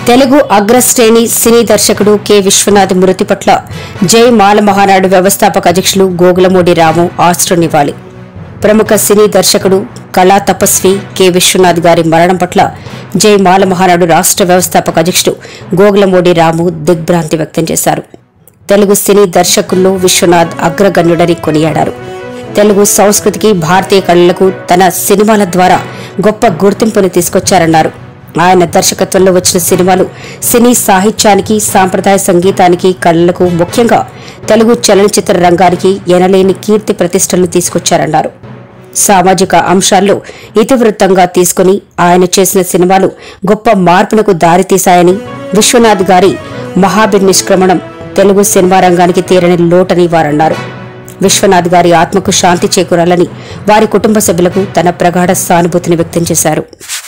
తెలుగు అగ్రశ్రేణి సినీ దర్శకుడు కె విశ్వనాథ్ మృతి పట్ల జై మాల మహానాడు వ్యవస్థాపక అధ్యక్షులు గోగులమూడి రాము ఆశ్రునివ్వాలి ప్రముఖ సినీ దర్శకుడు కళా తపస్వి కె విశ్వనాథ్ గారి మరణం పట్ల జై మాల మహానాడు రాష్ట్ర వ్యవస్థాపక అధ్యక్షుడు గోగులమూడి రాము దిగ్భ్రాంతి వ్యక్తం చేశారు తెలుగు సినీ దర్శకుల్లో విశ్వనాథ్ అగ్రగణ్యుడని కొనియాడారు తెలుగు సంస్కృతికి భారతీయ కళలకు తన సినిమాల ద్వారా గొప్ప గుర్తింపుని తీసుకొచ్చారన్నారు ఆయన దర్శకత్వంలో వచ్చిన సినిమాలు సినీ సాహిత్యానికి సాంప్రదాయ సంగీతానికి కళలకు ముఖ్యంగా తెలుగు చలనచిత్ర రంగానికి ఎనలేని కీర్తి ప్రతిష్టలు తీసుకొచ్చారన్నారు సామాజిక అంశాల్లో ఇతివృత్తంగా తీసుకుని ఆయన చేసిన సినిమాలు గొప్ప మార్పునకు దారితీశాయని విశ్వనాథ్ గారి మహాబిర్ నిష్క్రమణం తెలుగు సినిమా రంగానికి తీరని లోటని వారన్నారు విశ్వనాథ్ గారి ఆత్మకు శాంతి చేకూరాలని వారి కుటుంబ సభ్యులకు తన ప్రగాఢ సానుభూతిని వ్యక్తం చేశారు